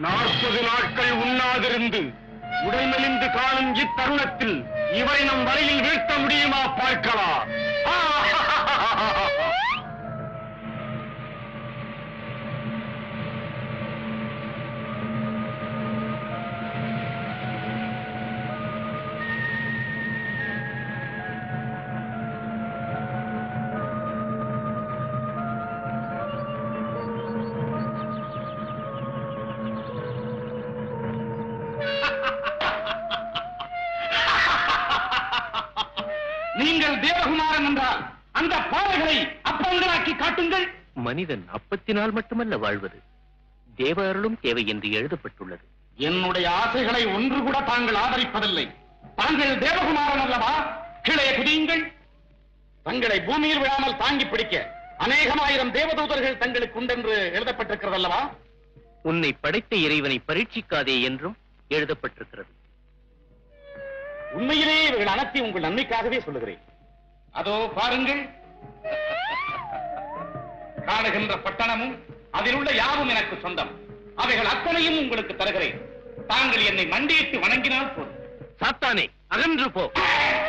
நாற்பது நாட்கள் உண்ணாதிருந்து உடைமெலிந்து காணும் இத்தருணத்தில் இவரை நம் வலையில் வீழ்த்த முடியுமா பார்க்கலாம் நீங்கள் தேவகுமாரன் என்றால் அந்த பாறைகளை அப்பங்களாக்கி காட்டுங்கள் மனிதன் அப்பத்தினால் மட்டுமல்ல வாழ்வது தேவ அருளும் தேவை என்று எழுதப்பட்டுள்ளது என்னுடைய ஆசைகளை ஒன்று கூட தாங்கள் ஆதரிப்பதில்லை தாங்கள் தேவகுமாரன் அல்லவா கீழே குதியுங்கள் தங்களை பூமியில் விழாமல் தாங்கி பிடிக்க அநேகமாயிரம் தேவதூதர்கள் தங்களுக்கு உண்டென்று எழுதப்பட்டிருக்கிறது அல்லவா உன்னை படைத்த இறைவனை பரீட்சிக்காதே என்றும் எழுதப்பட்டிருக்கிறது உண்மையிலேயே இவர்கள் அனைத்தையும் உங்கள் நன்மைக்காகவே சொல்லுகிறேன் அதோ பாருங்கள் காணுகின்ற பட்டணமும் அதில் உள்ள யாவும் எனக்கு சொந்தம் அவைகள் அத்தனையும் உங்களுக்கு தருகிறேன் தாங்கள் என்னை மண்டியிட்டு வணங்கினால் போதும் சாத்தானே அகன்று போ